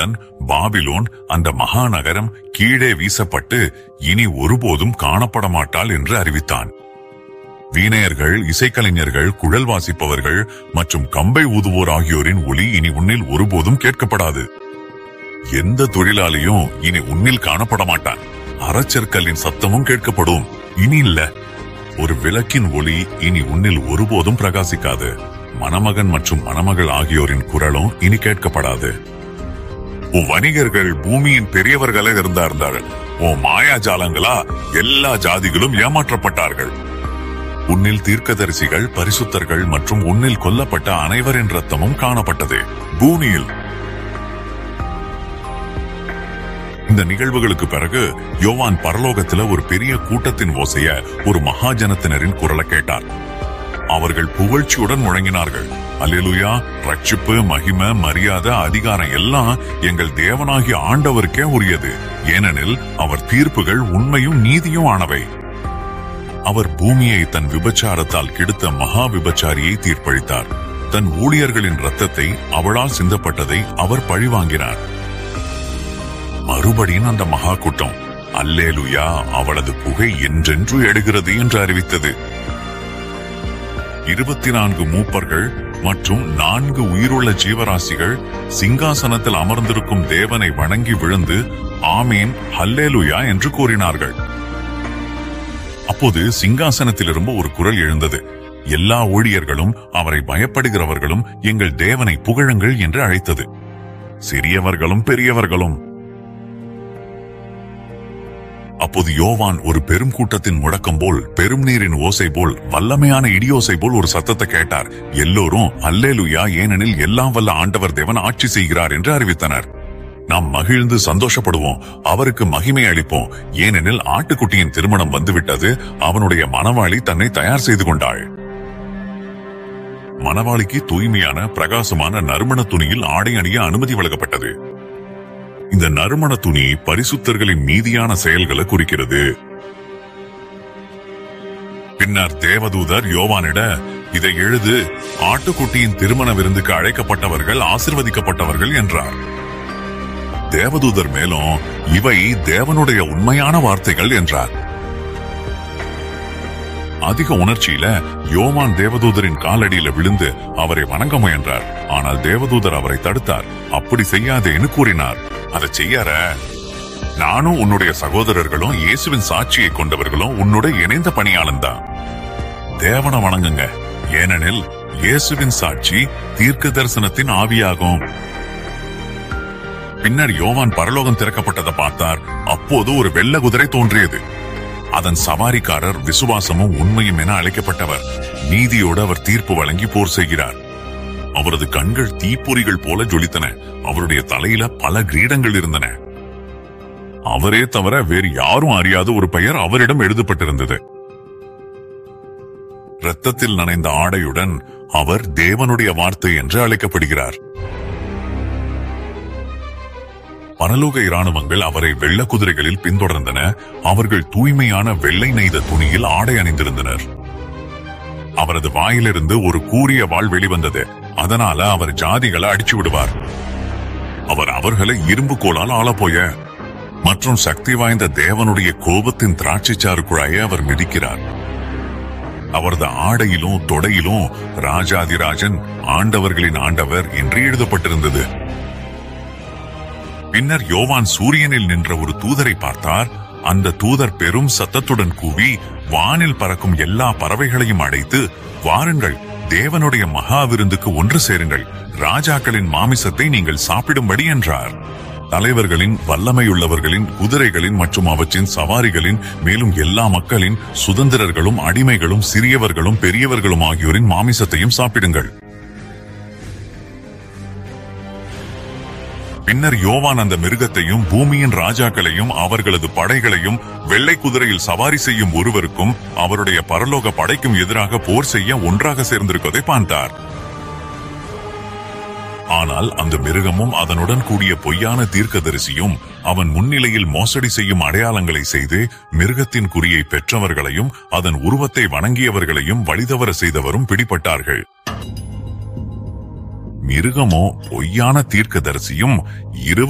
ஆணையுடன் Babylon அந்த மகாநகரம் கீழே வீசப்பட்டு இனி ஒருபோதும் காணப்பட மாட்டாள் என்று அறிவித்தான் வீணையர்கள் இசைக்கலைஞர்கள் குழல் வாசிப்பவர்கள் மற்றும் கம்பை ஊதுவோர் ஆகியோரின் ஒலி இனி உன்னில் ஒருபோதும் கேட்கப்படாது எந்த தொழிலாளியும் இனி உன்னில் காணப்பட மாட்டான் அறச்சற்களின் சத்தமும் கேட்கப்படும் இனி இல்ல ஒரு விளக்கின் ஒளி இனி உன்னில் ஒருபோதும் பிரகாசிக்காது மணமகன் மற்றும் மணமகள் ஆகியோரின் குரலும் இனி கேட்கப்படாது உன் வணிகர்கள் பூமியின் பெரியவர்களே இருந்தார்கள் உன் மாயாஜாலங்களா எல்லா ஜாதிகளும் ஏமாற்றப்பட்டார்கள் உன்னில் தீர்க்கதரிசிகள் பரிசுத்தர்கள் மற்றும் உன்னில் கொல்லப்பட்ட அனைவரின் ரத்தமும் காணப்பட்டது பூமியில் இந்த நிகழ்வுகளுக்கு பிறகு யோவான் பரலோகத்துல ஒரு பெரிய கூட்டத்தின் ஓசைய ஒரு மகாஜனத்தினரின் குரலை கேட்டார் அவர்கள் புகழ்ச்சியுடன் முழங்கினார்கள் அல்லேலூயா ரட்சிப்பு மகிமை மரியாதை அதிகாரம் எல்லாம் எங்கள் தேவனாகிய ஆண்டவருக்கே உரியது ஏனெனில் அவர் தீர்ப்புகள் உண்மையும் நீதியும் ஆனவை அவர் பூமியை தன் விபச்சாரத்தால் கெடுத்த மகா விபச்சாரியை தீர்ப்பளித்தார் தன் ஊழியர்களின் ரத்தத்தை அவளால் சிந்தப்பட்டதை அவர் பழிவாங்கினார் மறுபடியும் அந்த மகா கூட்டம் அல்லேலுயா அவளது புகை என்றென்று எடுகிறது என்று அறிவித்தது இருபத்தி நான்கு மூப்பர்கள் மற்றும் நான்கு உயிருள்ள ஜீவராசிகள் சிங்காசனத்தில் அமர்ந்திருக்கும் தேவனை வணங்கி விழுந்து ஆமேன் ஹல்லேலுயா என்று கூறினார்கள் அப்போது சிங்காசனத்திலிருந்து ஒரு குரல் எழுந்தது எல்லா ஊழியர்களும் அவரை பயப்படுகிறவர்களும் எங்கள் தேவனை புகழுங்கள் என்று அழைத்தது சிறியவர்களும் பெரியவர்களும் அப்போது யோவான் ஒரு பெரும் கூட்டத்தின் முழக்கம் போல் பெரும் நீரின் ஓசை போல் வல்லமையான இடியோசை போல் ஒரு சத்தத்தை கேட்டார் எல்லோரும் அல்லேலுயா ஏனெனில் எல்லாம் வல்ல ஆண்டவர் தேவன் ஆட்சி செய்கிறார் என்று அறிவித்தனர் நாம் மகிழ்ந்து சந்தோஷப்படுவோம் அவருக்கு மகிமை அளிப்போம் ஏனெனில் ஆட்டுக்குட்டியின் திருமணம் வந்துவிட்டது அவனுடைய மணவாளி தன்னை தயார் செய்து கொண்டாள் மணவாளிக்கு தூய்மையான பிரகாசமான நறுமண துணியில் ஆடை அணிய அனுமதி வழங்கப்பட்டது இந்த நறுமண துணி பரிசுத்தர்களின் மீதியான செயல்களை குறிக்கிறது பின்னர் தேவதூதர் யோவானிட இதை எழுது ஆட்டுக்குட்டியின் திருமண விருந்துக்கு அழைக்கப்பட்டவர்கள் ஆசிர்வதிக்கப்பட்டவர்கள் என்றார் தேவதூதர் மேலும் இவை தேவனுடைய உண்மையான வார்த்தைகள் என்றார் அதிக உணர்ச்சியில யோவான் தேவதூதரின் காலடியில விழுந்து அவரை வணங்க முயன்றார் ஆனால் தேவதூதர் அவரை தடுத்தார் அப்படி செய்யாதேன்னு கூறினார் அதை செய்யார நானும் உன்னுடைய சகோதரர்களும் இயேசுவின் சாட்சியை கொண்டவர்களும் உன்னோட இணைந்த பணியாளன் தான் தேவனை வணங்குங்க ஏனெனில் இயேசுவின் சாட்சி தீர்க்க தரிசனத்தின் ஆவியாகும் பின்னர் யோவான் பரலோகம் திறக்கப்பட்டதை பார்த்தார் அப்போது ஒரு வெள்ள குதிரை தோன்றியது அதன் சவாரிக்காரர் விசுவாசமும் உண்மையும் என அழைக்கப்பட்டவர் நீதியோடு அவர் தீர்ப்பு வழங்கி போர் செய்கிறார் அவரது கண்கள் தீப்பொறிகள் போல ஜொலித்தன அவருடைய தலையில பல கிரீடங்கள் இருந்தன அவரே தவிர வேறு யாரும் அறியாத ஒரு பெயர் அவரிடம் எழுதப்பட்டிருந்தது இரத்தத்தில் நனைந்த ஆடையுடன் அவர் தேவனுடைய வார்த்தை என்று அழைக்கப்படுகிறார் பரலோக இராணுவங்கள் அவரை வெள்ள குதிரைகளில் பின்தொடர்ந்தன அவர்கள் தூய்மையான வெள்ளை நெய்த துணியில் ஆடை அணிந்திருந்தனர் அவரது வாயிலிருந்து ஒரு கூரிய வாள் வெளிவந்தது அதனால அவர் ஜாதிகளை அடிச்சு விடுவார் அவர் அவர்களை இரும்பு கோலால் ஆளப்போய மற்றும் சக்தி வாய்ந்த தேவனுடைய கோபத்தின் திராட்சைச்சாறு குழாயை அவர் மிதிக்கிறார் அவரது ஆடையிலும் தொடையிலும் ராஜாதிராஜன் ஆண்டவர்களின் ஆண்டவர் என்று எழுதப்பட்டிருந்தது பின்னர் யோவான் சூரியனில் நின்ற ஒரு தூதரை பார்த்தார் அந்த தூதர் பெரும் சத்தத்துடன் கூவி வானில் பறக்கும் எல்லா பறவைகளையும் அழைத்து வாருங்கள் தேவனுடைய மகா விருந்துக்கு ஒன்று சேருங்கள் ராஜாக்களின் மாமிசத்தை நீங்கள் சாப்பிடும்படி என்றார் தலைவர்களின் வல்லமையுள்ளவர்களின் குதிரைகளின் மற்றும் அவற்றின் சவாரிகளின் மேலும் எல்லா மக்களின் சுதந்திரர்களும் அடிமைகளும் சிறியவர்களும் பெரியவர்களும் ஆகியோரின் மாமிசத்தையும் சாப்பிடுங்கள் பின்னர் யோவான் அந்த மிருகத்தையும் பூமியின் ராஜாக்களையும் அவர்களது படைகளையும் வெள்ளை குதிரையில் சவாரி செய்யும் ஒருவருக்கும் அவருடைய பரலோக படைக்கும் எதிராக போர் செய்ய ஒன்றாக சேர்ந்திருப்பதை பார்த்தார் ஆனால் அந்த மிருகமும் அதனுடன் கூடிய பொய்யான தீர்க்கதரிசியும் அவன் முன்னிலையில் மோசடி செய்யும் அடையாளங்களை செய்து மிருகத்தின் குறியை பெற்றவர்களையும் அதன் உருவத்தை வணங்கியவர்களையும் வழிதவர செய்தவரும் பிடிபட்டார்கள் மிருகமோ பொய்யான தீர்க்கதரிசியும் இரு